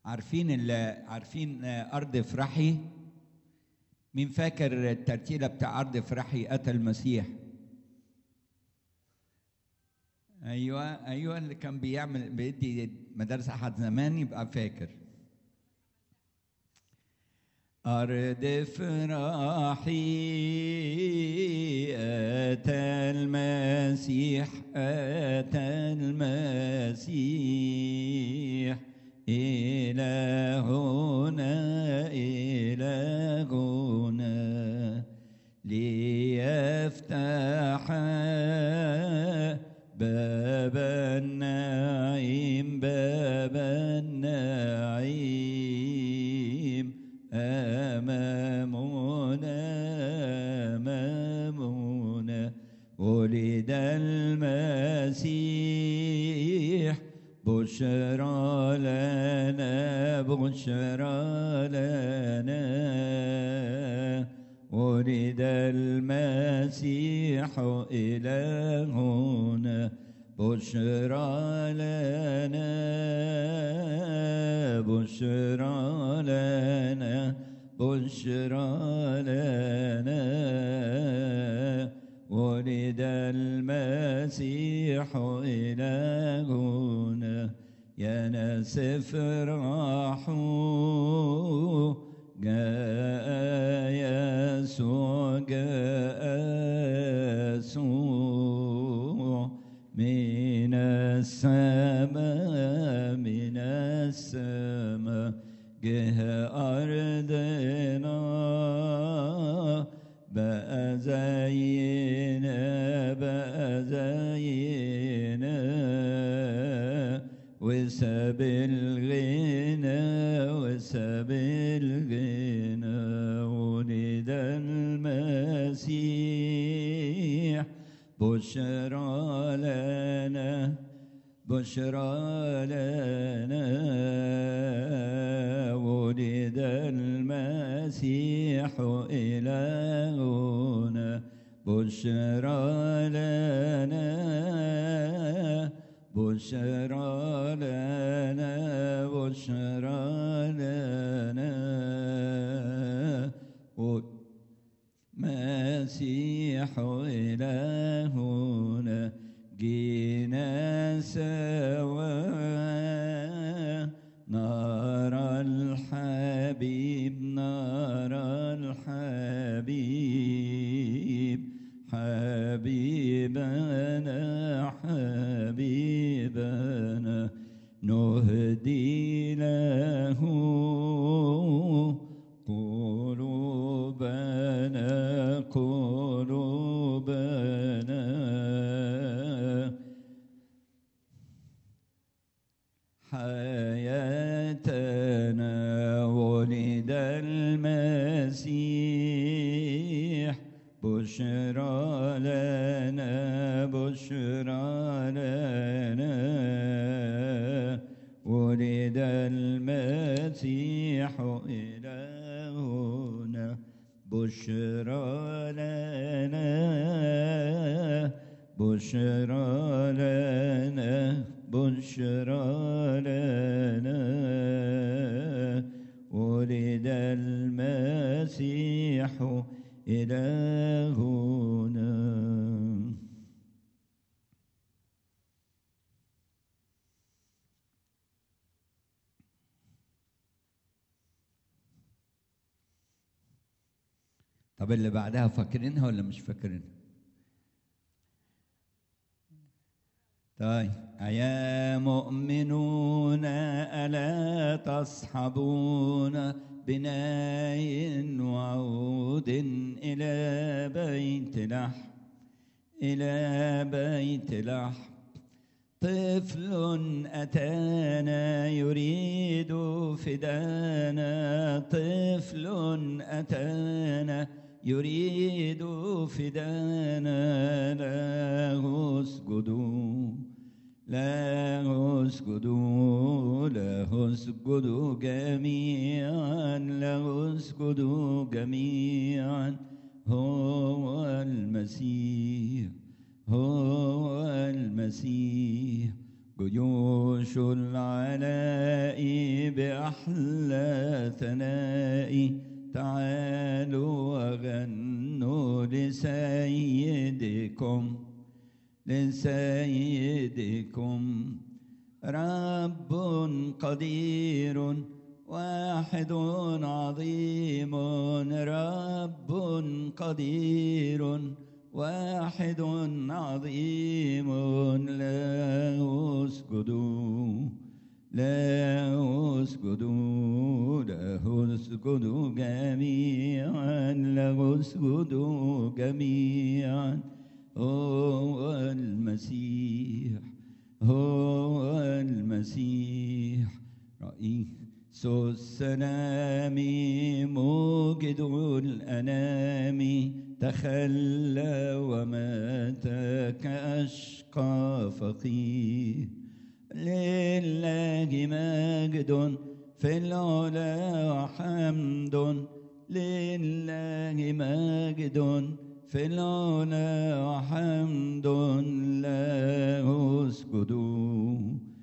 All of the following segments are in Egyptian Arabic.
عارفين ال- عارفين ارض فرحي مين فاكر الترتيله بتاع ارض فرحي اتى المسيح ايوه ايوه اللي كان بيعمل بيدي مدارس احد زمان يبقى فاكر أرض فرحي أتى المسيح أتى المسيح إلى هنا إلى هنا ليفتح باب النعيم باب النعيم أمامنا أمامنا ولد المسيح بشرى لنا بشرى لنا ولد المسيح إلى هنا بشرى لنا بشرى لنا بشرى لنا ولد المسيح إلى هنا يا ناس افرحوا جاء يسوع جاء يسوع من السماء من السماء جه أرضنا بقى زينا بقى زينا وساب الغنى وساب الغنى ولد المسيح بشرى لنا بشرى لنا ولد المسيح إلهنا بشرى لنا بشرى لنا بشرى لنا مسيح إلهنا جينا سوا نار الحبيب نار الحبيب حبيبنا حبيبنا نهدي له قلوبنا قلوبنا حياتنا ولد المسيح بشرى لنا بشرى لنا ولد المسيح إلهنا بشرى لنا بشرى لنا بشرى لنا ولد المسيح إلهنا طب اللي بعدها فاكرينها ولا مش فاكرينها؟ طيب يا مؤمنون ألا تصحبون بناء وعود إلى بيت لحم إلى بيت لحم طفل أتانا يريد فدانا طفل أتانا يريد فدانا له اسجدوا له اسجدوا له اسجدوا جميعا له اسجدوا جميعا هو المسيح هو المسيح جيوش العلاء بأحلى ثناء تعالوا وغنوا لسيدكم لسيدكم رب قدير واحد عظيم رب قدير واحد عظيم لا اسجدوا لا اسجدوا له اسجدوا جميعا له اسجدوا جميعا هو المسيح هو المسيح رئيس السلام موجد الأنام تخلى ومات كأشقى فقير لله مجد في العلا وحمد لله مجد في العلا وحمد له اسجدوا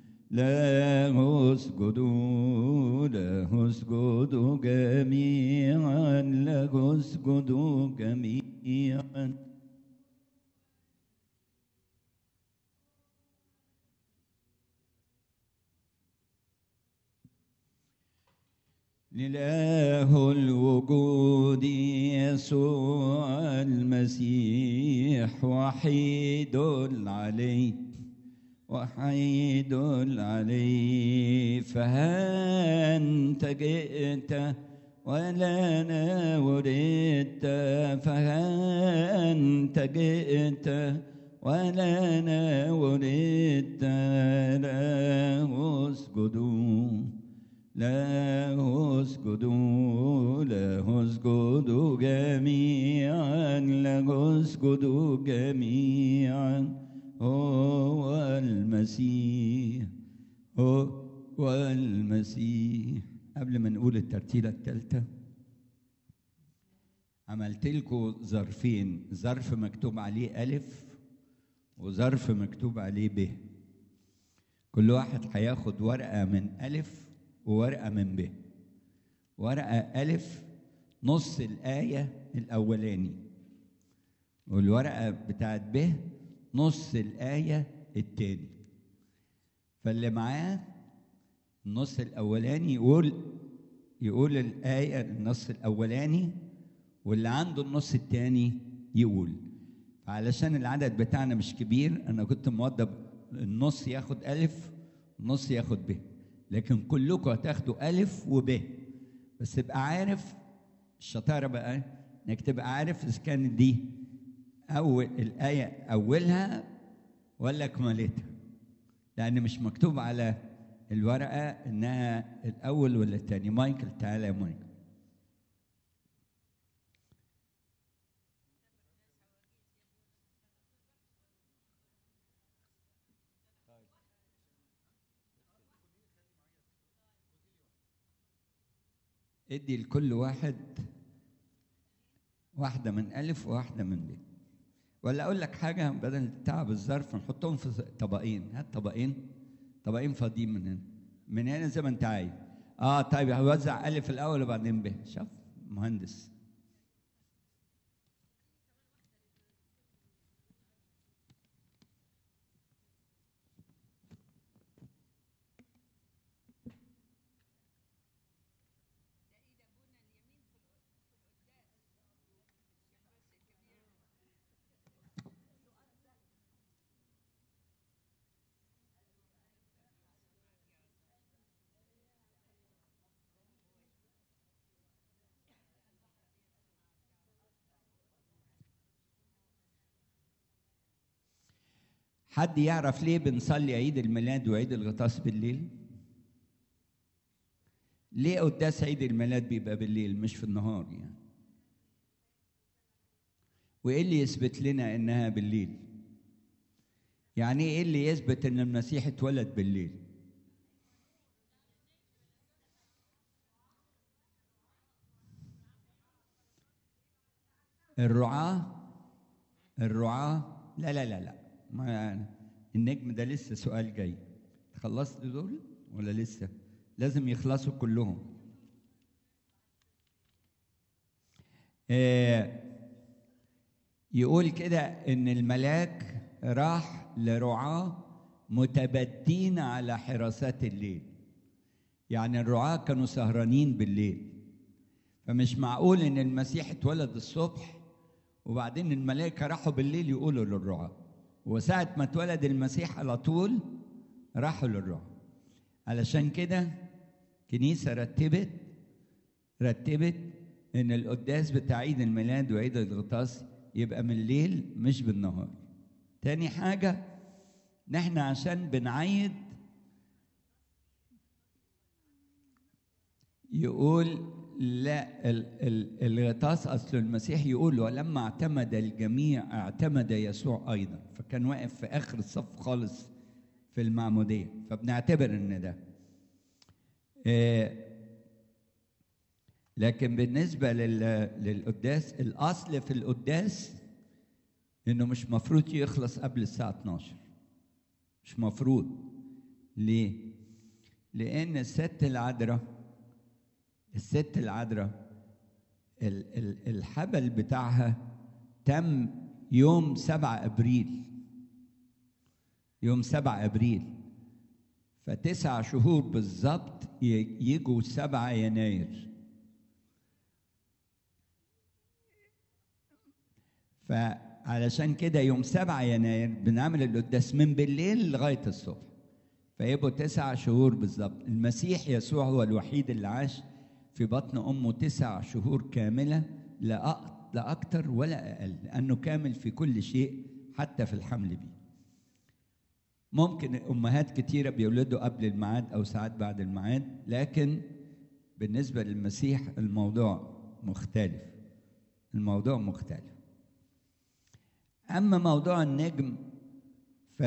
له اسجدوا له اسجدوا جميعا له اسجدوا جميعا لله الوجود يسوع المسيح وحيد العلي وحيد العلي فأنت جئت ولنا ولدت فأنت جئت ولنا ولدت له اسجدوا له اسجدوا له اسجدوا جميعا له اسجدوا جميعا هو المسيح هو المسيح قبل ما نقول الترتيلة الثالثة عملت لكم ظرفين ظرف مكتوب عليه ألف وظرف مكتوب عليه ب كل واحد هياخد ورقة من ألف وورقة من ب ورقة ألف نص الآية الأولاني والورقة بتاعت ب نص الآية التاني فاللي معاه النص الأولاني يقول يقول الآية النص الأولاني واللي عنده النص التاني يقول فعلشان العدد بتاعنا مش كبير أنا كنت موضب النص ياخد ألف والنص ياخد ب لكن كلكم هتاخدوا ألف وب بس تبقى عارف الشطارة بقى إنك تبقى عارف إذا كانت دي أول الآية أولها ولا كمالتها لأن مش مكتوب على الورقة إنها الأول ولا الثاني مايكل تعالى يا مايكل ادي لكل واحد واحدة من ألف وواحدة من ب ولا أقول لك حاجة بدل تعب الظرف نحطهم في طبقين هات طبقين طبقين فاضيين من هنا من هنا زي ما أنت عايز اه طيب هوزع ألف الأول وبعدين ب شوف مهندس حد يعرف ليه بنصلي عيد الميلاد وعيد الغطاس بالليل؟ ليه قداس عيد الميلاد بيبقى بالليل مش في النهار يعني؟ وايه اللي يثبت لنا انها بالليل؟ يعني ايه اللي يثبت ان المسيح اتولد بالليل؟ الرعاة الرعاة لا لا لا لا ما النجم ده لسه سؤال جاي خلصت دول ولا لسه لازم يخلصوا كلهم آه يقول كده ان الملاك راح لرعاه متبدين على حراسات الليل يعني الرعاة كانوا سهرانين بالليل فمش معقول ان المسيح اتولد الصبح وبعدين الملائكة راحوا بالليل يقولوا للرعاة وساعة ما اتولد المسيح على طول راحوا للرعاة علشان كده كنيسة رتبت رتبت ان القداس بتاع عيد الميلاد وعيد الغطاس يبقى من الليل مش بالنهار تاني حاجة نحن عشان بنعيد يقول لا ال- ال- الغطاس اصل المسيح يقول ولما اعتمد الجميع اعتمد يسوع ايضا فكان واقف في اخر الصف خالص في المعموديه فبنعتبر ان ده آه، لكن بالنسبه لل- للقداس الاصل في القداس انه مش مفروض يخلص قبل الساعه 12 مش مفروض ليه لان الست العذراء الست العذراء ال- ال- الحبل بتاعها تم يوم 7 ابريل يوم 7 ابريل فتسع شهور بالظبط ي- يجوا 7 يناير فعلشان كده يوم 7 يناير بنعمل القداس من بالليل لغايه الصبح فيبقوا تسع شهور بالظبط المسيح يسوع هو الوحيد اللي عاش في بطن امه تسع شهور كامله لا أق- لا اكتر ولا اقل لانه كامل في كل شيء حتى في الحمل بيه ممكن امهات كتيره بيولدوا قبل الميعاد او ساعات بعد الميعاد لكن بالنسبه للمسيح الموضوع مختلف الموضوع مختلف اما موضوع النجم ف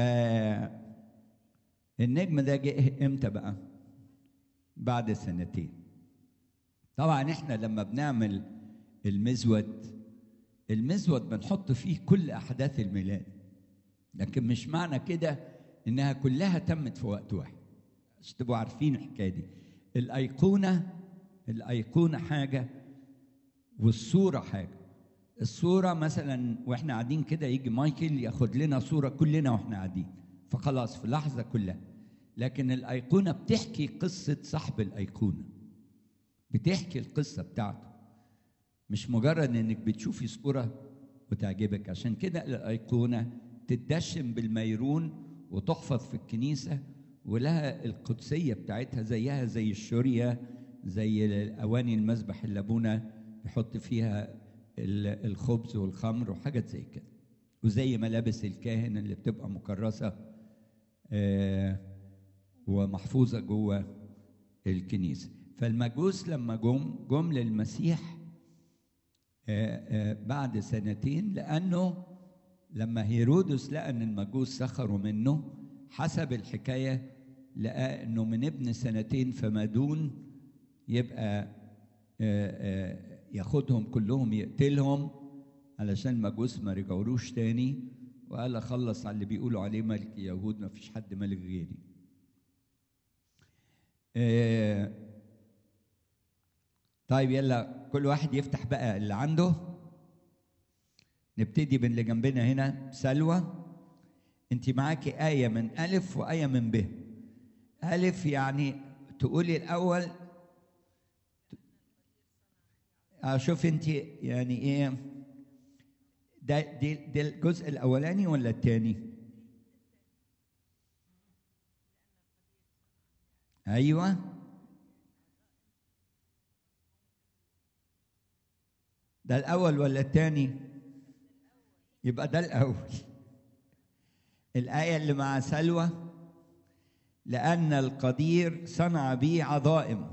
النجم ده جه امتى بقى بعد سنتين طبعا احنا لما بنعمل المزود المزود بنحط فيه كل احداث الميلاد لكن مش معنى كده انها كلها تمت في وقت واحد عشان تبقوا عارفين الحكايه دي الايقونه الايقونه حاجه والصوره حاجه الصوره مثلا واحنا قاعدين كده يجي مايكل ياخد لنا صوره كلنا واحنا قاعدين فخلاص في لحظه كلها لكن الايقونه بتحكي قصه صاحب الايقونه بتحكي القصه بتاعته مش مجرد انك بتشوفي صوره وتعجبك عشان كده الايقونه تدشن بالميرون وتحفظ في الكنيسه ولها القدسيه بتاعتها زيها زي الشوريه زي اواني المذبح اللي ابونا بيحط فيها ال- الخبز والخمر وحاجات زي كده وزي ملابس الكاهن اللي بتبقى مكرسه آه، ومحفوظه جوه الكنيسه فالمجوس لما جم جم للمسيح آه، آه، بعد سنتين لانه لما هيرودس لقى ان المجوس سخروا منه حسب الحكايه لقى انه من ابن سنتين فما دون يبقى آه، آه، ياخدهم كلهم يقتلهم علشان المجوس ما رجعولوش تاني وقال اخلص على اللي بيقولوا عليه ملك يهود ما فيش حد ملك غيري آه، طيب يلا كل واحد يفتح بقى اللي عنده نبتدي باللي جنبنا هنا سلوى انت معاكي آية من ألف وآية من ب ألف يعني تقولي الأول أشوف أنت يعني إيه ده دي, ده الجزء الأولاني ولا الثاني؟ أيوه ده الأول ولا الثاني؟ يبقى ده الأول الآية اللي مع سلوى لأن القدير صنع بي عظائم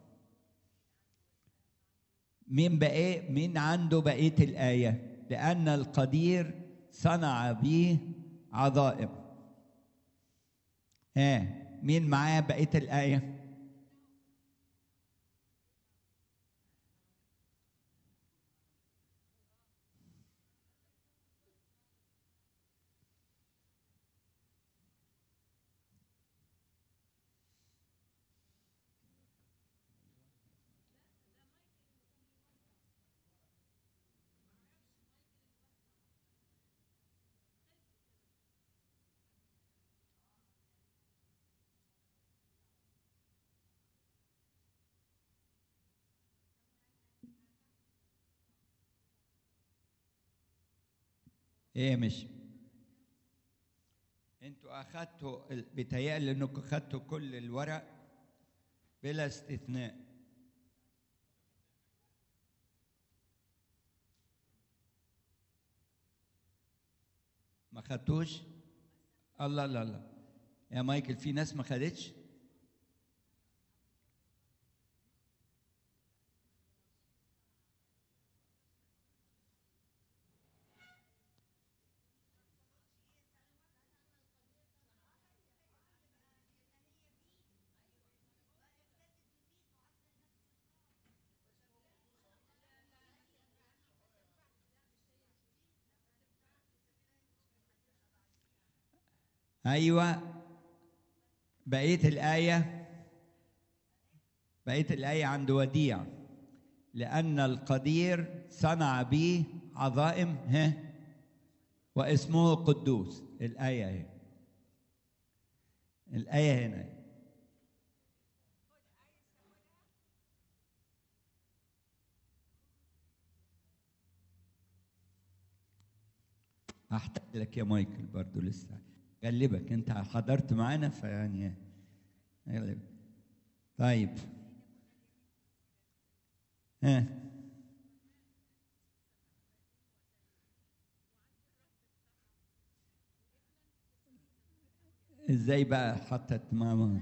مين بقى مين عنده بقية الآية لأن القدير صنع بي عظائم ها مين معاه بقية الآية ايه مش انتوا اخدتوا ال- بيتهيألي انكم اخدتوا كل الورق بلا استثناء ما خدتوش الله لا لا يا مايكل في ناس ما خدتش ايوه بقيه الايه بقيه الايه عند وديع لان القدير صنع بي عظائم ها واسمه قدوس الايه اهي الايه هنا هحتاج لك يا مايكل برضو لسه غلبك انت حضرت معانا فيعني غلب طيب ها ازاي بقى حطت ماما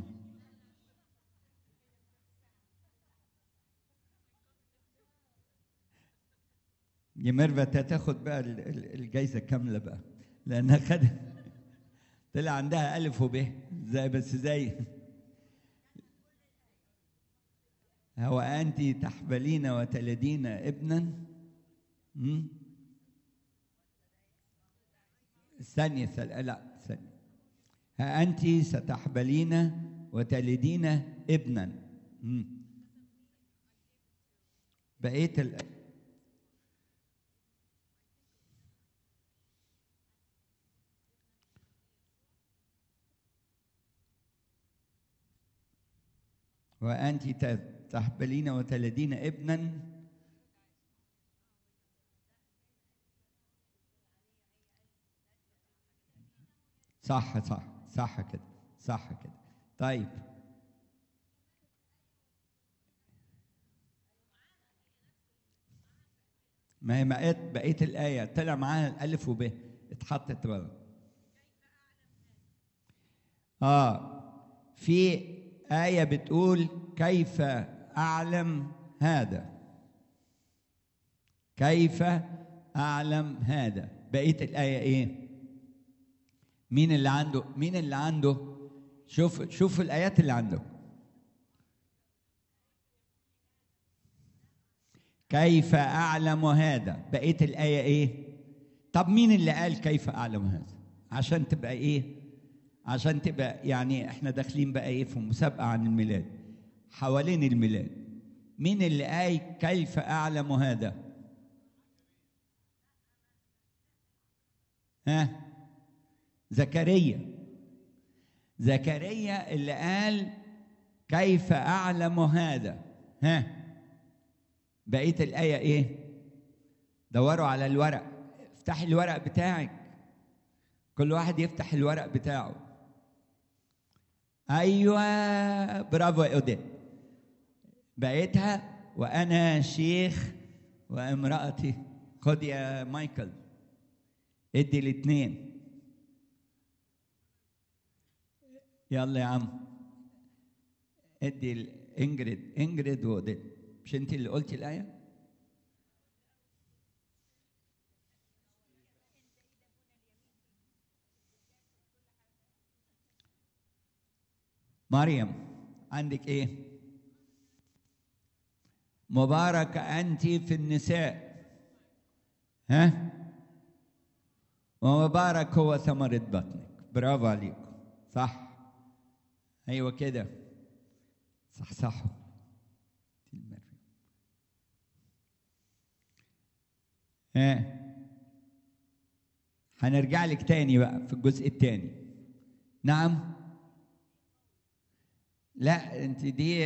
دي ميرفت هتاخد بقى ال- ال- الجايزه كامله بقى لانها خدت طلع عندها الف وب زي بس زي هو انت تحبلين وتلدين ابنا مم؟ ثانية ثانية لا ثانية ها أنت ستحبلين وتلدين ابنا مم. بقيت ال... وأنت ت- تحبلين وتلدين ابنا صح صح صح كده صح كده طيب ما هي بقيت بقيت الآية طلع معاها الألف وب اتحطت غلط آه في آية بتقول كيف أعلم هذا كيف أعلم هذا بقية الآية إيه مين اللي عنده مين اللي عنده شوف شوف الآيات اللي عنده كيف أعلم هذا بقية الآية إيه طب مين اللي قال كيف أعلم هذا عشان تبقى إيه عشان تبقى يعني احنا داخلين بقى ايه في مسابقه عن الميلاد حوالين الميلاد مين اللي قال كيف اعلم هذا ها زكريا زكريا اللي قال كيف اعلم هذا ها بقيه الايه ايه دوروا على الورق افتحي الورق بتاعك كل واحد يفتح الورق بتاعه ايوه برافو يا اوديت بقيتها وانا شيخ وامراتي خد يا مايكل ادي الاثنين يلا يا عم ادي ال- انجريد انجريد واوديت مش انت اللي قلتي الايه مريم عندك ايه مباركة أنت في النساء ها ومبارك هو ثمرة بطنك برافو عليكم صح أيوة كده صح صح ها هنرجع لك تاني بقى في الجزء التاني نعم لا انت دي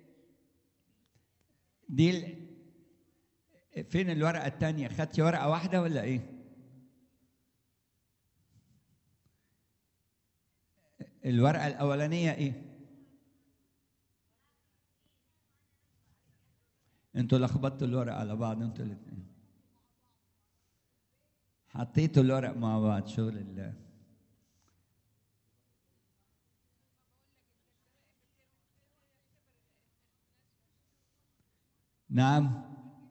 دي ال- فين الورقة التانية؟ خدتي ورقة واحدة ولا ايه؟ الورقة الأولانية إيه؟ انتوا لخبطتوا الورق على بعض انتوا الاثنين حطيتوا الورق مع بعض شغل الله نعم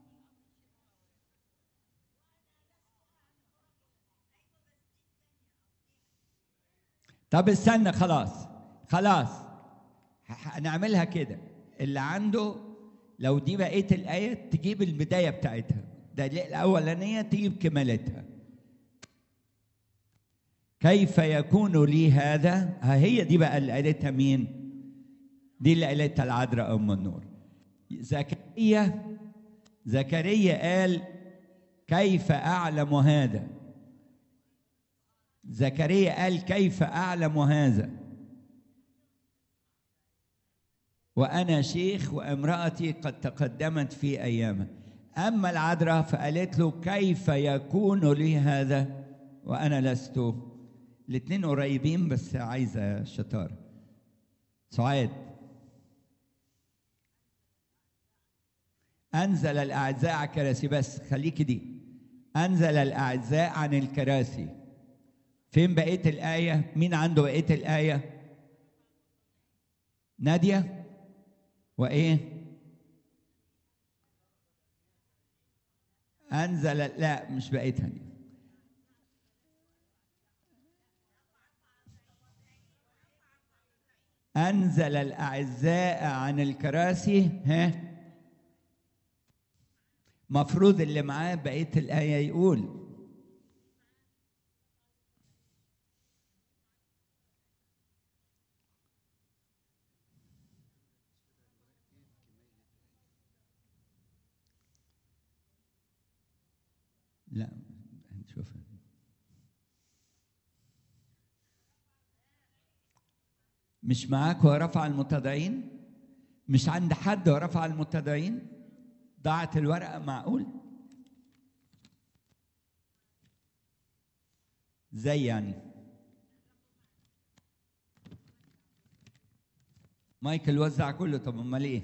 طب استنى خلاص خلاص هنعملها كده اللي عنده لو دي بقيه الايه تجيب البدايه بتاعتها ده الاولانيه تجيب كمالتها كيف يكون لي هذا ها هي دي بقى اللي قالتها مين دي اللي قالتها العذراء ام النور زكريا زكريا قال كيف اعلم هذا زكريا قال كيف اعلم هذا وانا شيخ وامراتي قد تقدمت في ايامه اما العذراء فقالت له كيف يكون لي هذا وانا لست الاثنين قريبين بس عايزه شطاره سعاد انزل الاعزاء على الكراسي بس خليكي دي انزل الاعزاء عن الكراسي فين بقيه الايه مين عنده بقيه الايه ناديه وايه انزل لا مش بقيتها دي انزل الاعزاء عن الكراسي ها مفروض اللي معاه بقيه الايه يقول لا هنشوف مش معاك ورفع المتدعين مش عند حد ورفع المتدعين ضاعت الورقة معقول زي يعني مايكل وزع كله طب امال ايه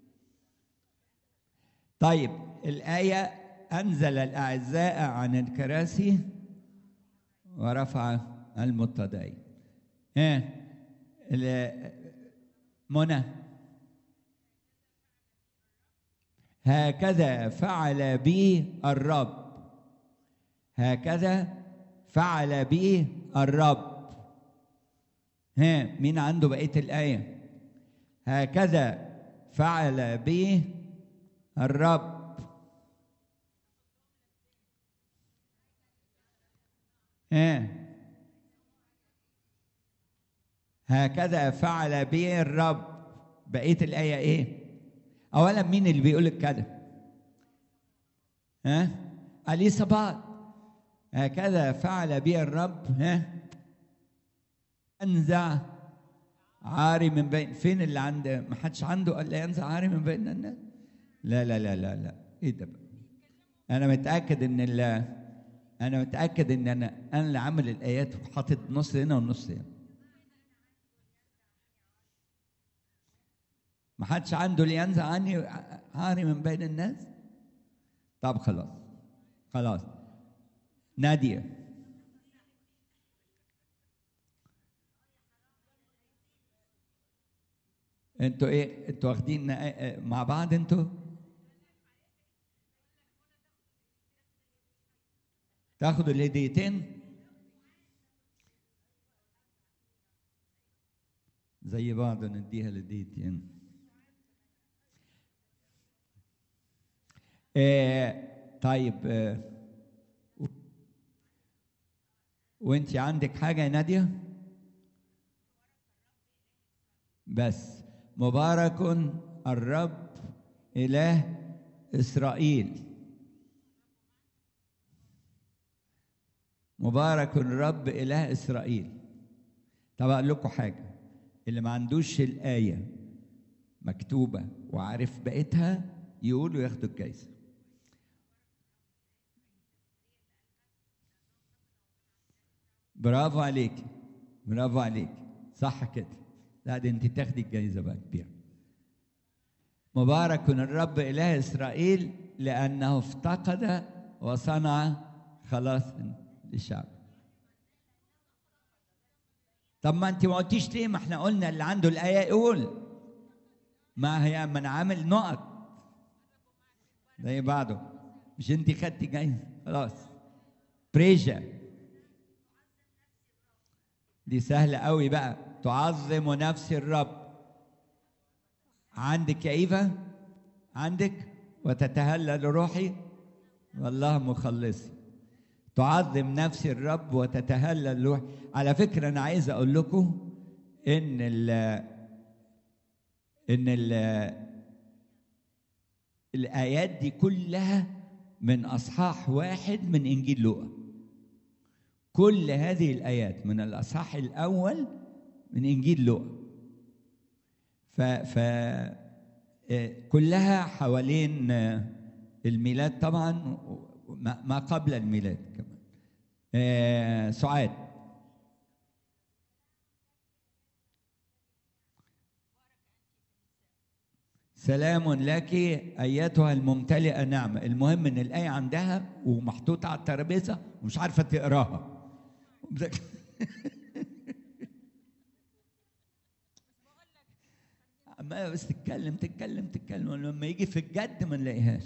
طيب الآية أنزل الأعزاء عن الكراسي ورفع المتدعين ها منى هكذا فعل بي الرب هكذا فعل بي الرب ها مين عنده بقيه الايه هكذا فعل بي الرب ها هكذا فعل بي الرب بقيه الايه ايه اولا مين اللي بيقول لك كده ها اليصابات هكذا فعل بي الرب ها انزع عاري من بين فين اللي عند ما حدش عنده الا ينزع عاري من بين الناس لا لا لا لا لا ايه ده بقى انا متاكد ان الله انا متاكد ان انا انا اللي عامل الايات وحاطط نص هنا ونص هنا ما حدش عنده لينزع عني عاري من بين الناس طب خلاص خلاص نادية انتوا ايه انتوا واخدين مع بعض انتوا تاخدوا الهديتين زي بعض نديها الهديتين آه طيب آه وانت عندك حاجه يا ناديه بس مبارك الرب اله اسرائيل مبارك الرب اله اسرائيل طب اقول لكم حاجه اللي ما عندوش الايه مكتوبه وعارف بقيتها يقولوا ياخدوا الجايزه برافو عليك برافو عليك صح كده لا دي انت تاخدي الجايزه بقى كبيره مبارك الرب اله اسرائيل لانه افتقد وصنع خلاص للشعب طب ما انت ما قلتيش ليه ما احنا قلنا اللي عنده الايه يقول ما هي ما انا عامل نقط زي بعضه مش انت خدتي جايزه خلاص بريجا دي سهلة قوي بقى تعظم نفس الرب عندك يا إيفا عندك وتتهلل روحي والله مخلصي تعظم نفس الرب وتتهلل روحي على فكرة أنا عايز أقول لكم إن ال إن ال الآيات دي كلها من أصحاح واحد من إنجيل لوقا كل هذه الآيات من الأصحاح الأول من إنجيل لوقا ف, ف كلها حوالين الميلاد طبعا ما قبل الميلاد كمان آه سعاد سلام لك ايتها الممتلئه نعمه المهم ان الايه عندها ومحطوطه على الترابيزه ومش عارفه تقراها عمالة بس تتكلم تتكلم تتكلم ولما يجي في الجد ما نلاقيهاش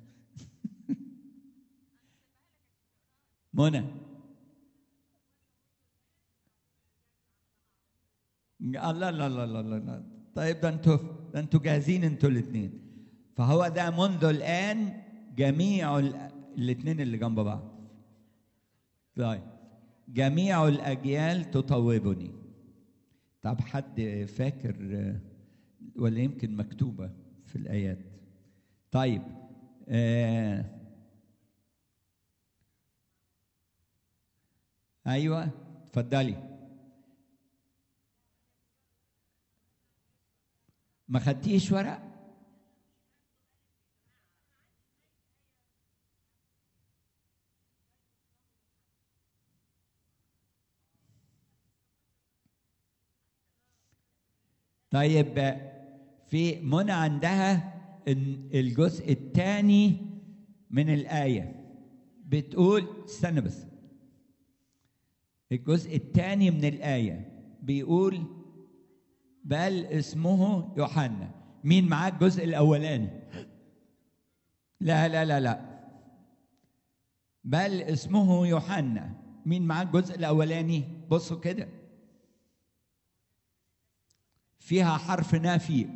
منى الله لا لا لا لا لا طيب ده انتوا ده انتوا جاهزين انتوا الاثنين فهو ده منذ الان جميع الاثنين اللي جنب بعض طيب جميع الاجيال تطوبني طب حد فاكر ولا يمكن مكتوبه في الايات طيب آه ايوه اتفضلي ما خدتيش ورق طيب في منى عندها الجزء الثاني من الآية بتقول استنى بس الجزء الثاني من الآية بيقول بل اسمه يوحنا مين معاه الجزء الأولاني لا لا لا لا بل اسمه يوحنا مين معاه الجزء الأولاني بصوا كده فيها حرف نافي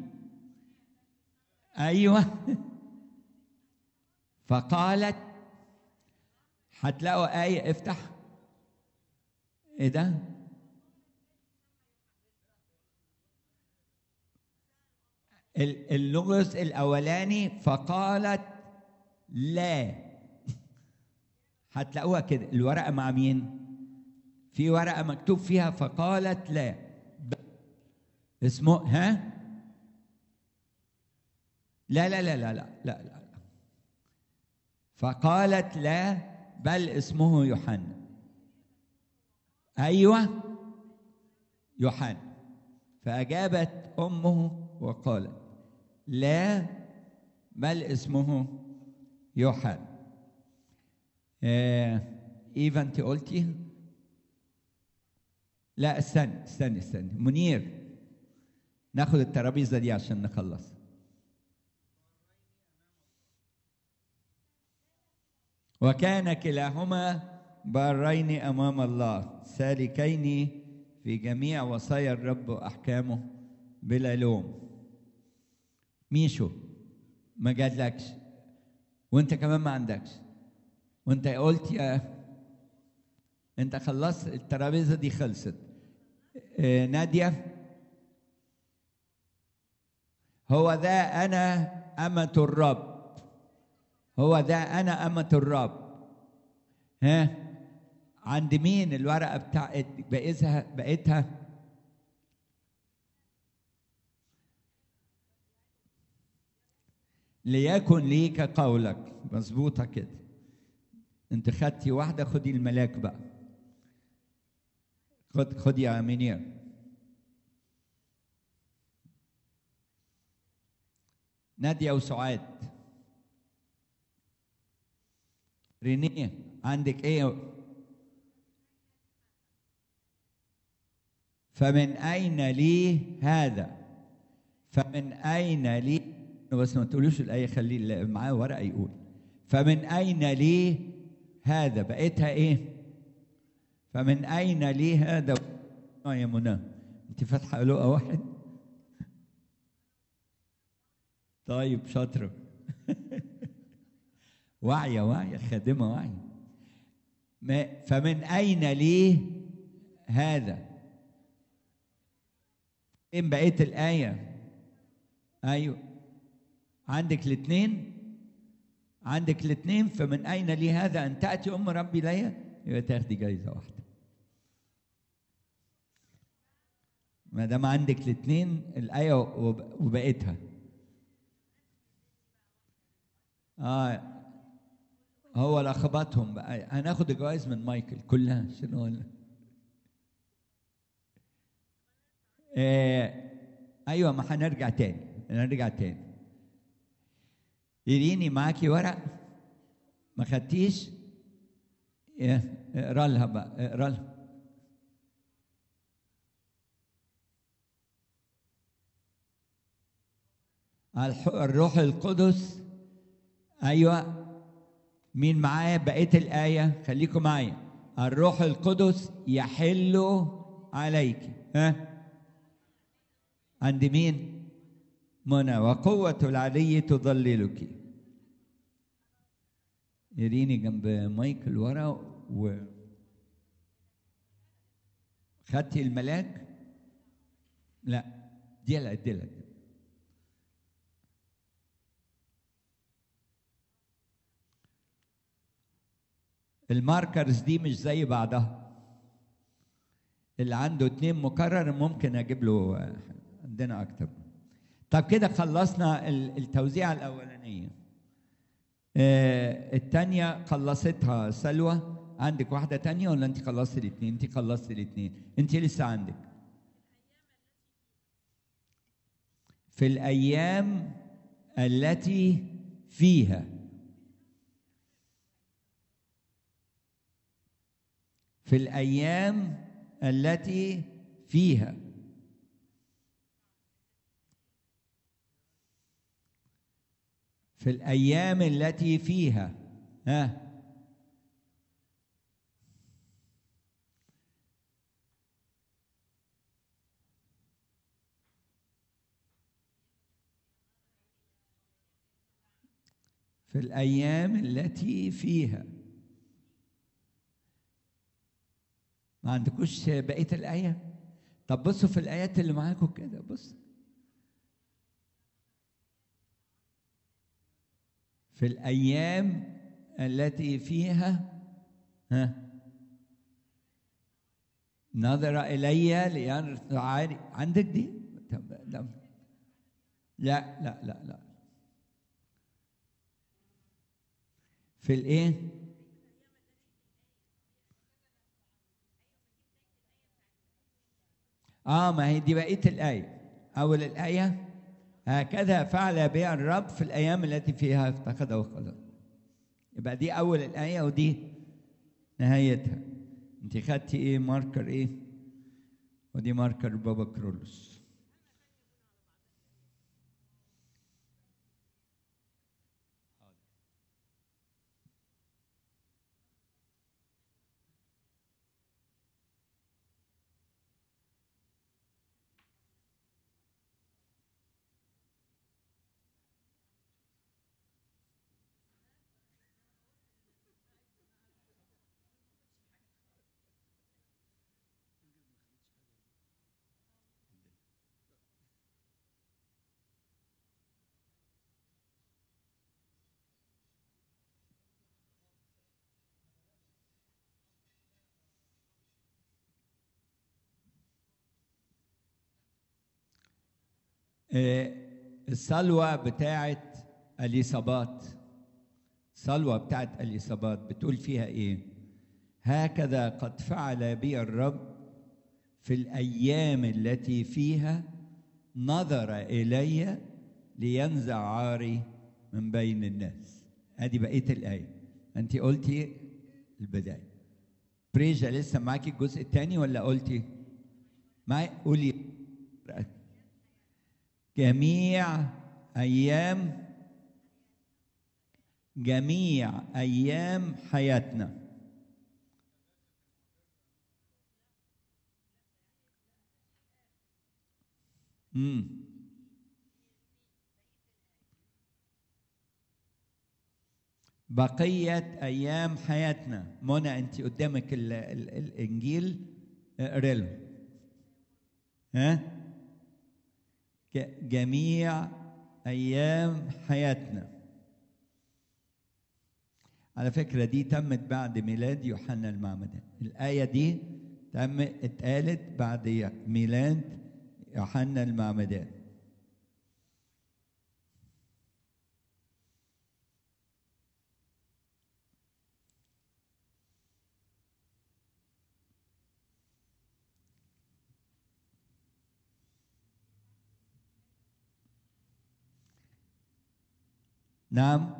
ايوه فقالت هتلاقوا آية افتح ايه ده؟ اللغز الأولاني فقالت لا هتلاقوها كده الورقة مع مين؟ في ورقة مكتوب فيها فقالت لا اسمه ها لا لا لا لا لا لا لا فقالت لا بل اسمه يوحنا ايوه يوحنا فاجابت امه وقالت لا بل اسمه يوحنا آه ايفا انت قلتي لا استنى استنى استنى منير ناخد الترابيزه دي عشان نخلص وكان كلاهما بارين امام الله سالكين في جميع وصايا الرب واحكامه بلا لوم ميشو ما جاتلكش وانت كمان ما عندكش وانت قلت يا انت خلصت الترابيزه دي خلصت اه ناديه هو ذا أنا أمة الرب هو ذا أنا أمة الرب ها عند مين الورقة بتاعت بقيتها بقيتها ليكن ليك قولك مظبوطة كده انت خدتي واحدة خدي الملاك بقى خد خدي يا منير نادية وسعاد رينيه عندك ايه فمن أين لي هذا فمن أين لي بس ما تقولوش الآية خلي اللي معاه ورقة يقول فمن أين لي هذا بقيتها إيه فمن أين لي هذا آه يا منى أنت فاتحة لقى واحد طيب شاطرة واعية واعية خادمة واعية ما فمن أين لي هذا فين بقية الآية أيوه عندك الاثنين عندك الاثنين فمن أين لي هذا أن تأتي أم ربي ليا يبقى تاخدي جايزة واحدة ما دام عندك الاثنين الآية وب- وبقيتها اه هو لخبطهم بقى هناخد الجوائز من مايكل كلها شنو ولا آه ايوه ما هنرجع تاني هنرجع تاني إيريني معاكي ورق ما خدتيش إيه، اقرا لها بقى اقرا لها الح- الروح القدس ايوه مين معايا بقيه الايه خليكم معايا الروح القدس يحل عليك ها عند مين منى وقوة العلي تضللك يريني جنب مايكل ورا و خدتي الملاك لا دي لا دي لا الماركرز دي مش زي بعضها اللي عنده اتنين مكرر ممكن اجيب له آه، عندنا اكتر طب كده خلصنا ال- التوزيعه الاولانيه آه، التانية خلصتها سلوى عندك واحدة تانية ولا انت خلصتي الاتنين انت خلصتي الاتنين انت لسه عندك في الأيام التي فيها في الأيام التي فيها في الأيام التي فيها ها في الأيام التي فيها ما عندكوش بقية الآية طب بصوا في الآيات اللي معاكم كده بص في الأيام التي فيها ها نظر إلي ليرفع عندك دي طب لا لا لا لا, لا. في الايه اه ما هي دي بقيه الايه اول الايه هكذا فعل بها الرب في الايام التي فيها افتقد وخلق يبقى دي اول الايه ودي نهايتها انت خدتي ايه ماركر ايه ودي ماركر بابا كرولوس آه، الصلوة بتاعت اليصابات الصلوة بتاعت اليصابات بتقول فيها ايه هكذا قد فعل بي الرب في الأيام التي فيها نظر إلي لينزع عاري من بين الناس ادي بقيه الايه انت قلتي البدايه بريجا لسه معاكي الجزء الثاني ولا قلتي معي قولي جميع ايام جميع ايام حياتنا امم بقية أيام حياتنا منى أنت قدامك ال ال الإنجيل اقري له ها ج- جميع أيام حياتنا على فكرة دي تمت بعد ميلاد يوحنا المعمدان الآية دي تم اتقالت بعد ميلاد يوحنا المعمدان نعم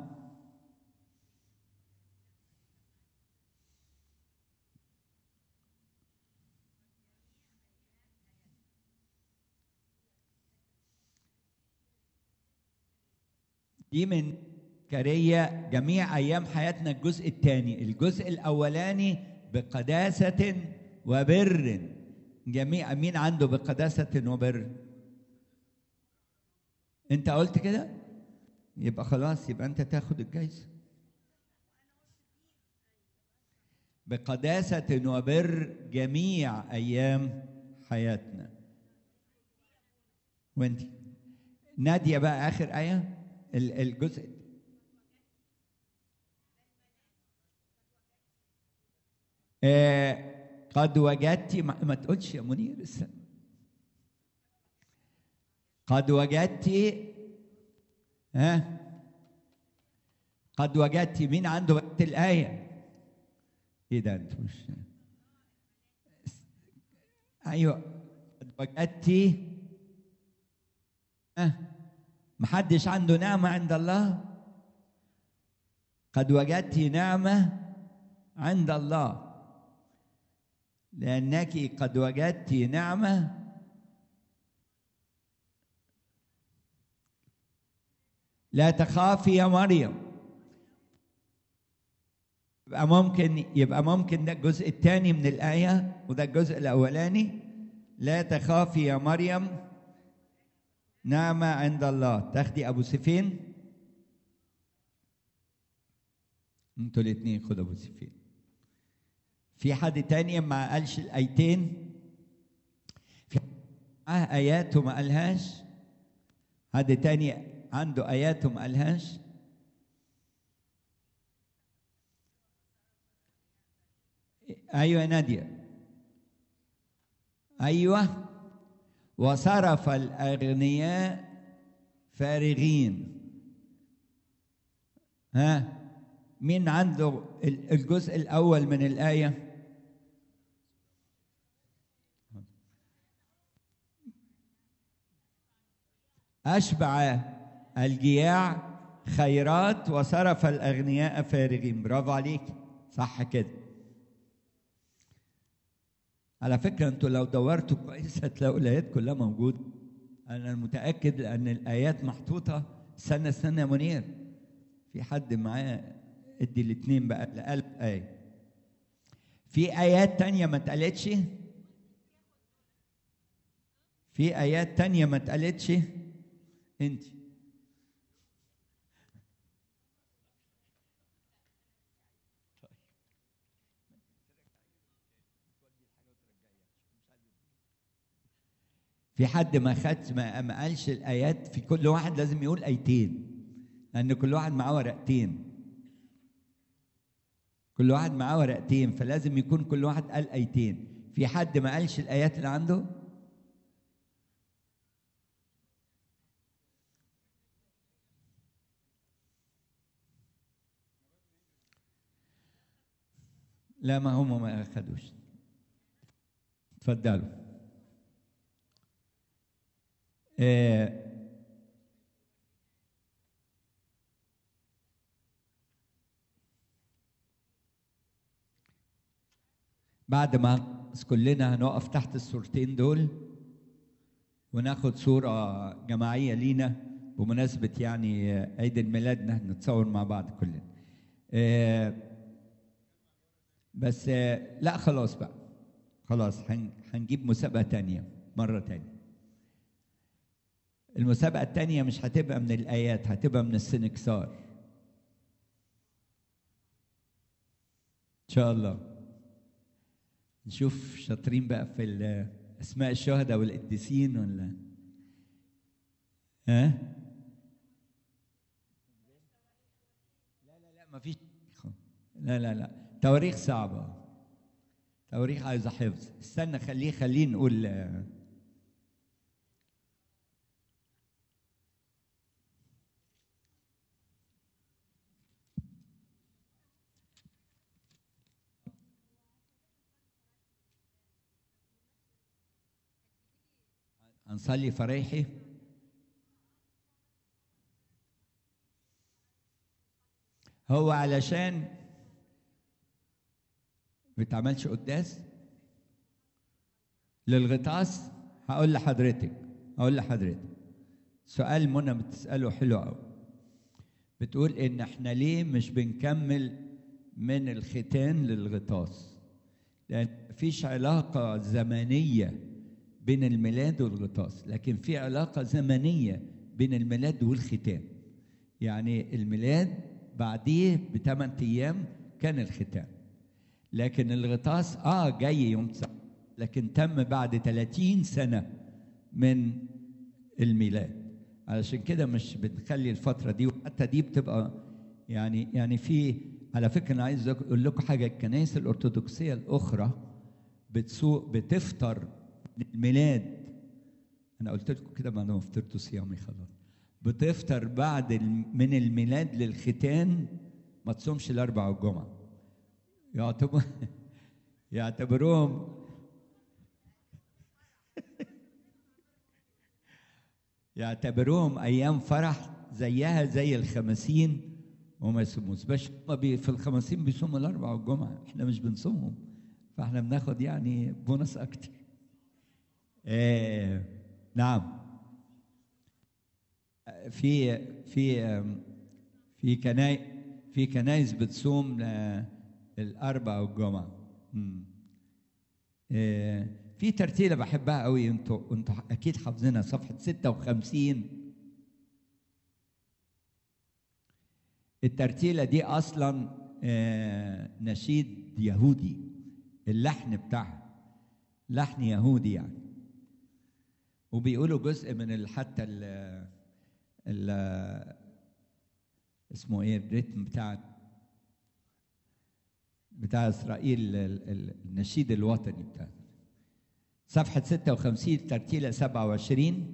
دي من كرية جميع أيام حياتنا الجزء الثاني الجزء الأولاني بقداسة وبر جميع مين عنده بقداسة وبر أنت قلت كده يبقى خلاص يبقى أنت تاخد الجايزة بقداسة وبر جميع أيام حياتنا وانت نادية بقى آخر آية ال- الجزء آه قد وجدت ما, ما تقولش يا منير استنى. قد وجدت ها قد وجدت مين عنده وقت الآية ايه ده انت مش ايوه قد وجدت ها محدش عنده نعمة عند الله قد وجدت نعمة عند الله لأنك قد وجدت نعمة لا تخافي يا مريم يبقى ممكن يبقى ممكن ده الجزء الثاني من الآية وده الجزء الأولاني لا تخافي يا مريم نعمة عند الله تاخدي أبو سفين انتوا الاثنين خدوا أبو سفين في حد تاني ما قالش الآيتين في معاه آيات وما قالهاش حد تاني عنده آيات وما قالهاش أيوة يا نادية أيوة وصرف الأغنياء فارغين ها مين عنده الجزء الأول من الآية أشبع الجياع خيرات وصرف الأغنياء فارغين برافو عليك صح كده على فكرة انتوا لو دورتوا كويس هتلاقوا الآيات كلها موجودة أنا متأكد لأن الآيات محطوطة استنى استنى يا منير في حد معاه ادي الاثنين بقى لقلب آية في آيات تانية ما اتقالتش في آيات تانية ما اتقالتش انت في حد ما خدش ما, ما قالش الايات في كل واحد لازم يقول ايتين لان كل واحد معاه ورقتين كل واحد معاه ورقتين فلازم يكون كل واحد قال ايتين في حد ما قالش الايات اللي عنده لا ما هم ما اخدوش اتفضلوا آه بعد ما كلنا هنقف تحت الصورتين دول وناخد صورة جماعية لينا بمناسبة يعني عيد الميلاد إن إحنا نتصور مع بعض كلنا. آه، بس آه، لا خلاص بقى خلاص هن- هنجيب مسابقة تانية مرة تانية. المسابقة التانية مش هتبقى من الآيات هتبقى من السنكسار. إن شاء الله. نشوف شاطرين بقى في ال- اسماء الشهداء والقديسين ولا ها لا لا لا ما فيش لا لا لا تواريخ صعبة تواريخ عايزة حفظ استنى خليه خليه نقول آه، هنصلي فريحي هو علشان بتعملش قداس للغطاس هقول لحضرتك هقول لحضرتك سؤال منى بتسأله حلو قوي بتقول ان احنا ليه مش بنكمل من الختان للغطاس لان مفيش علاقة زمنية بين الميلاد والغطاس لكن في علاقة زمنية بين الميلاد والختان يعني الميلاد بعديه بثمان ايام كان الختان لكن الغطاس اه جاي يوم تسعة لكن تم بعد 30 سنة من الميلاد علشان كده مش بنخلي الفترة دي وحتى دي بتبقى يعني يعني في على فكرة أنا عايز أقول لكم حاجة الكنائس الأرثوذكسية الأخرى بتسوق بتفطر من الميلاد أنا قلت لكم كده بعد ما فطرتوا صيامي خلاص بتفطر بعد الم- من الميلاد للختان ما تصومش الأربع والجمعة يعتبر يعتبروهم يعتبروهم ايام فرح زيها زي الخمسين وما يصوموش بس هم بي في الخمسين بيصوموا الاربع والجمعه احنا مش بنصومهم فاحنا بناخد يعني بونص اكتر آه نعم آه، في في آم، في كناي في كنايس بتصوم آه، الاربع والجمعه مم. آه، في ترتيله بحبها قوي انتوا انتوا اكيد حافظينها صفحه 56 الترتيله دي اصلا آه، نشيد يهودي اللحن بتاعها لحن يهودي يعني وبيقولوا جزء من ال- حتى ال ال اسمه ايه الريتم بتاع بتاع اسرائيل ال- ال- النشيد الوطني بتاع صفحة 56 ترتيلة 27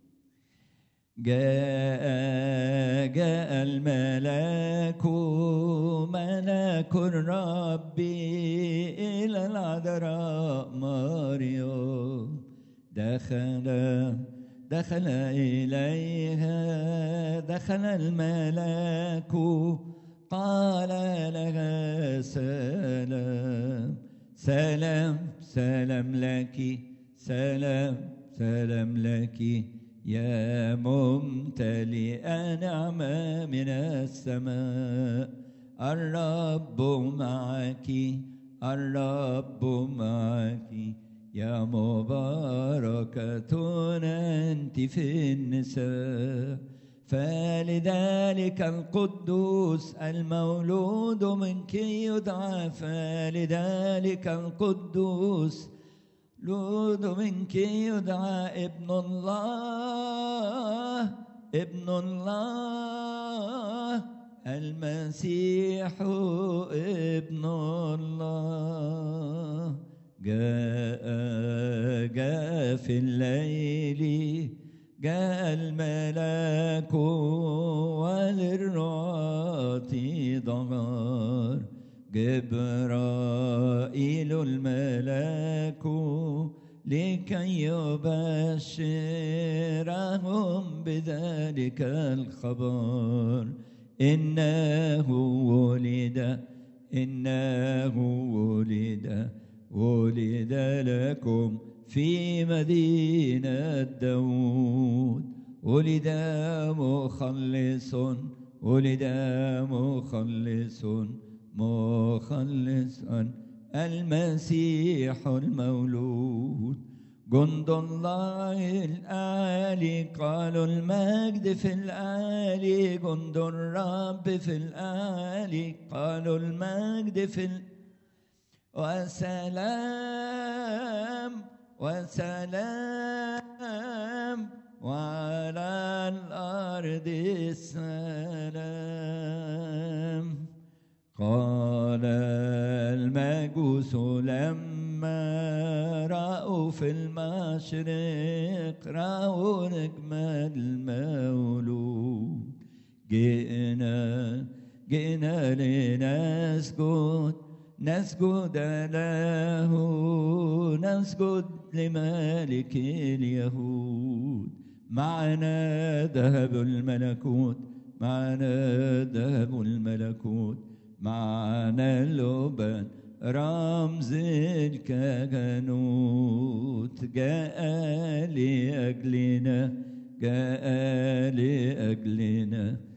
جاء جاء الملاك ملاك الرب إلى العذراء مريم دخل دخل إليها دخل الملاك قال لها سلام سلام سلام لك سلام سلام لك يا ممتلئ نعمة من السماء الرب معك الرب معك يا مباركة أنت في النساء فلذلك القدوس المولود منك يدعى فلذلك القدوس لود منك يدعى ابن الله ابن الله المسيح ابن الله جاء جاء في الليل جاء الملاك وللرعاة ضغار جبرائيل الملاك لكي يبشرهم بذلك الخبر إنه ولد إنه ولد ولد لكم في مدينة داود ولد مخلص ولد مخلص مخلص المسيح المولود جند الله الآلي قالوا المجد في الآلي جند الرب في الآلي قالوا المجد في ال... وسلام وسلام وعلى الأرض السلام قال المجوس لما رأوا في المشرق رأوا نجم المولود جئنا جئنا لنسجد نسجد له نسجد لمالك اليهود معنا ذهب الملكوت معنا ذهب الملكوت معنا اللبن رمز الكهنوت جاء لأجلنا جاء لأجلنا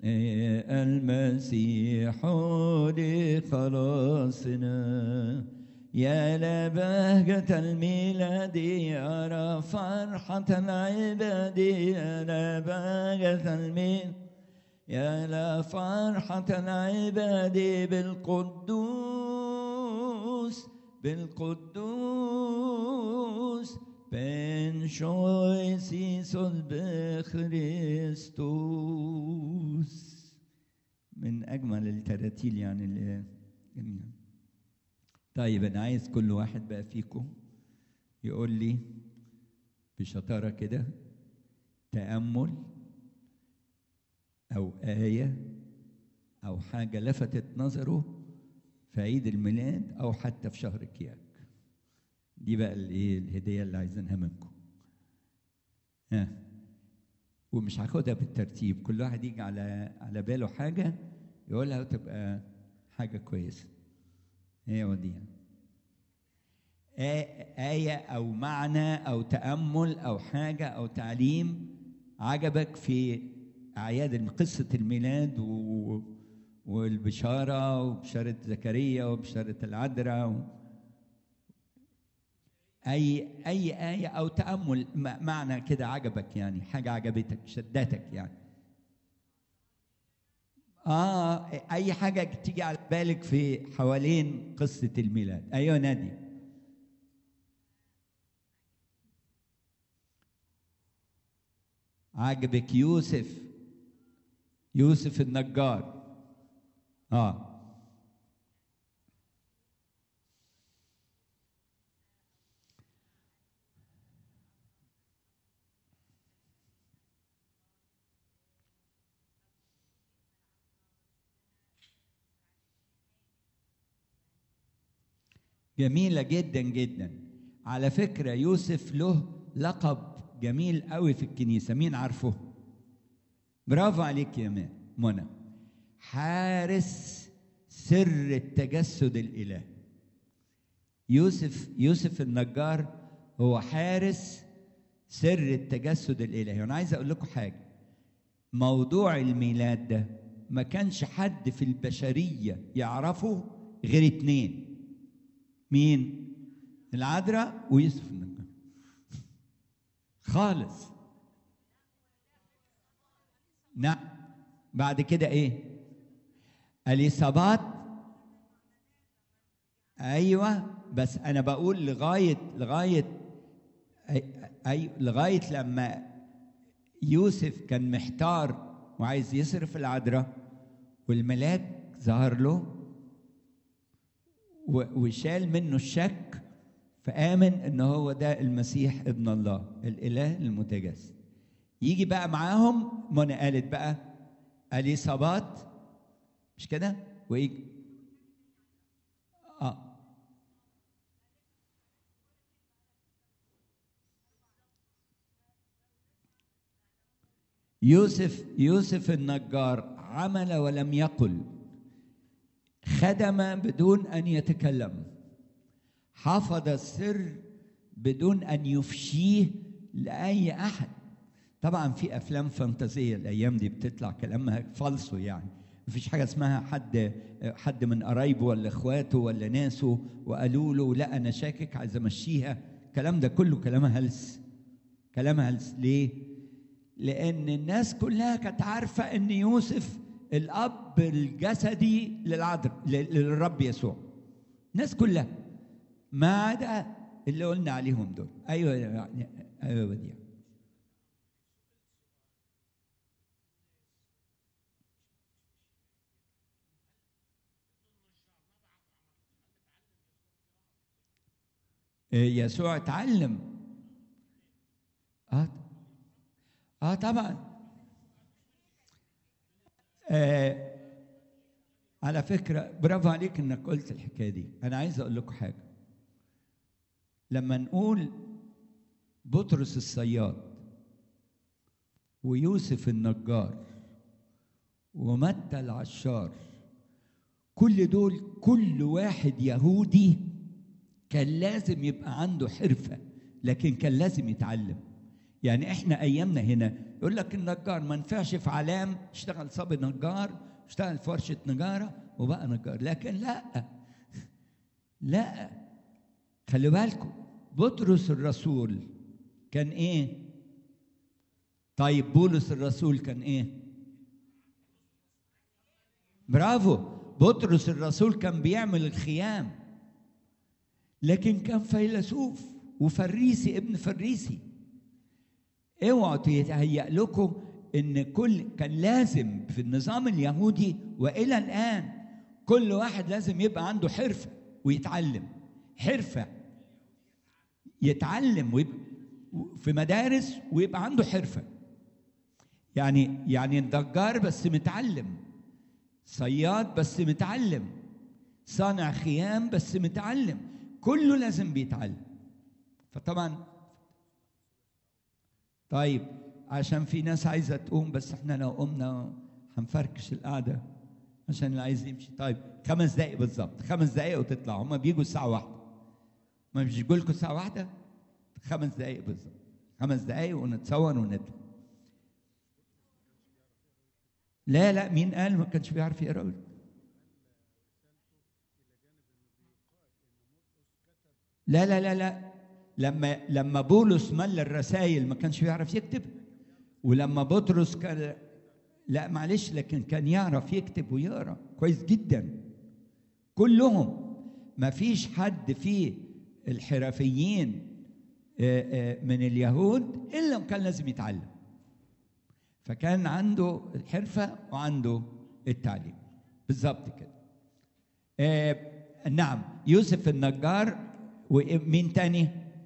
المسيح لخلاصنا يا لبهجة الميلاد يرى فرحة العباد يا لبهجة الميلاد يا لفرحة العباد بالقدوس بالقدوس بن شويسيسوس بخريستوس من أجمل التراتيل يعني اللي جميل طيب أنا عايز كل واحد بقى فيكم يقول لي بشطارة كده تأمل أو آية أو حاجة لفتت نظره في عيد الميلاد أو حتى في شهر كياك دي بقى الايه الهدية اللي عايزينها منكم ها ومش هاخدها بالترتيب كل واحد يجي على على باله حاجة يقولها وتبقى حاجة كويسة هي وديها آية أو معنى أو تأمل أو حاجة أو تعليم عجبك في أعياد قصة الميلاد و... والبشارة وبشارة زكريا وبشارة العذراء و... أي أي آية أو تأمل معنى كده عجبك يعني حاجة عجبتك شدتك يعني آه أي حاجة تيجي على بالك في حوالين قصة الميلاد أيوة نادي عجبك يوسف يوسف النجار اه جميلة جدا جدا على فكرة يوسف له لقب جميل قوي في الكنيسة مين عارفه برافو عليك يا منى حارس سر التجسد الإلهي يوسف يوسف النجار هو حارس سر التجسد الإلهي وأنا عايز أقول لكم حاجة موضوع الميلاد ده ما كانش حد في البشرية يعرفه غير اتنين مين العذراء ويوسف النجار خالص نعم بعد كده ايه اليصابات ايوه بس انا بقول لغايه لغايه أي, أي لغايه لما يوسف كان محتار وعايز يصرف العذراء والملاك ظهر له وشال منه الشك فآمن إن هو ده المسيح ابن الله الإله المتجسد يجي بقى معاهم منى قالت بقى اليصابات مش كده ويجي اه يوسف يوسف النجار عمل ولم يقل خدم بدون ان يتكلم حفظ السر بدون ان يفشيه لاي احد طبعا في افلام فانتازيه الايام دي بتطلع كلامها فالصو يعني مفيش حاجه اسمها حد حد من قرايبه ولا اخواته ولا ناسه وقالوا له لا انا شاكك عايز امشيها الكلام ده كله كلام هلس كلام هلس ليه لان الناس كلها كانت عارفه ان يوسف الاب الجسدي للعذر للرب يسوع الناس كلها ما عدا اللي قلنا عليهم دول ايوه يعني ايوه بديع يسوع اتعلم اه اه طبعا آه على فكرة برافو عليك انك قلت الحكاية دي انا عايز اقول لكم حاجة لما نقول بطرس الصياد ويوسف النجار ومتى العشار كل دول كل واحد يهودي كان لازم يبقى عنده حرفة لكن كان لازم يتعلم يعني احنا ايامنا هنا يقول لك النجار ما نفعش في علام اشتغل صبي نجار اشتغل في ورشة نجارة وبقى نجار لكن لا لا خلي بالكم بطرس الرسول كان ايه طيب بولس الرسول كان ايه برافو بطرس الرسول كان بيعمل الخيام لكن كان فيلسوف وفريسي ابن فريسي اوعوا تهيأ لكم ان كل كان لازم في النظام اليهودي والى الان كل واحد لازم يبقى عنده حرفه ويتعلم حرفه يتعلم ويبقى في مدارس ويبقى عنده حرفه يعني يعني النجار بس متعلم صياد بس متعلم صانع خيام بس متعلم كله لازم بيتعلم فطبعا طيب عشان في ناس عايزه تقوم بس احنا لو قمنا هنفركش القعده عشان اللي عايز يمشي طيب خمس دقايق بالظبط خمس دقايق وتطلع هما بيجوا الساعه واحدة ما مش بيجوا لكم الساعه واحدة خمس دقايق بالظبط خمس دقايق ونتصور ونطلع لا لا مين قال ما كانش بيعرف يقرا لا لا لا لا لما لما بولس مل الرسائل ما كانش بيعرف يكتب ولما بطرس كان لا معلش لكن كان يعرف يكتب ويقرا كويس جدا كلهم ما فيش حد في الحرفيين من اليهود الا كان لازم يتعلم فكان عنده الحرفه وعنده التعليم بالظبط كده آه نعم يوسف النجار ومين تاني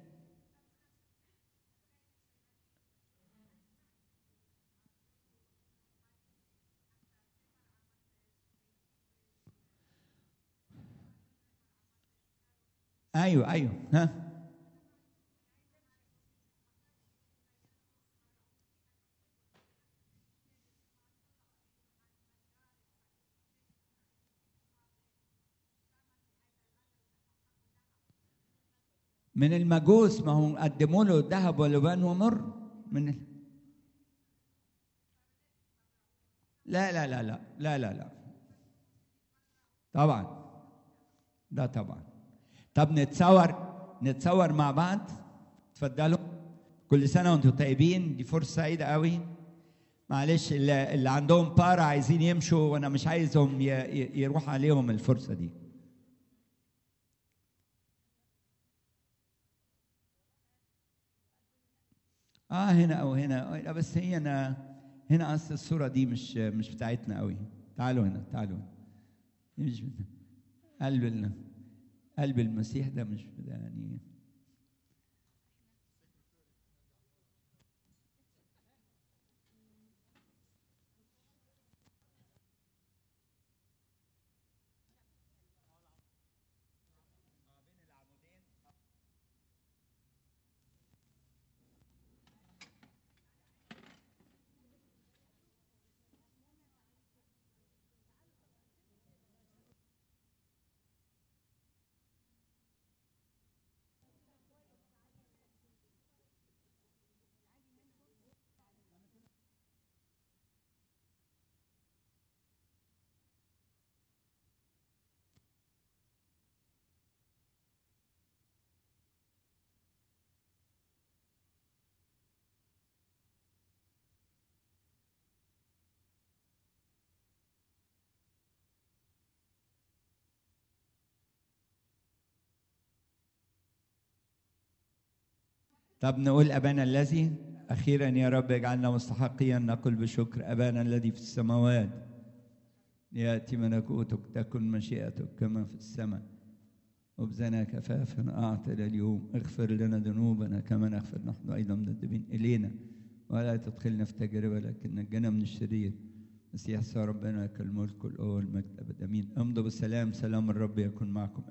ايوه ايوه ها من المجوس ما هم قدموا له ذهب ولبان ومر من ال... لا لا لا لا لا لا لا طبعا ده طبعا طب نتصور نتصور مع بعض اتفضلوا كل سنه وانتم طيبين دي فرصه سعيده قوي معلش اللي, اللي عندهم بارا عايزين يمشوا وانا مش عايزهم يروح عليهم الفرصه دي اه هنا او هنا لا بس هي انا هنا اصل الصوره دي مش مش بتاعتنا قوي تعالوا هنا تعالوا هنا دي مش بتاعتنا. قلب ال... قلب المسيح ده مش يعني طب نقول أبانا الذي أخيرا يا رب اجعلنا مستحقيا نقول بشكر أبانا الذي في السماوات يأتي ملكوتك تكن مشيئتك كما في السماء خبزنا كفافا أعطنا اليوم اغفر لنا ذنوبنا كما نغفر نحن أيضا مذنبين إلينا ولا تدخلنا في تجربة لكن نجنا من الشرير مسيح يسوع ربنا لك الملك والقوة والمجد أبدا أمين امضوا بالسلام سلام الرب يكن معكم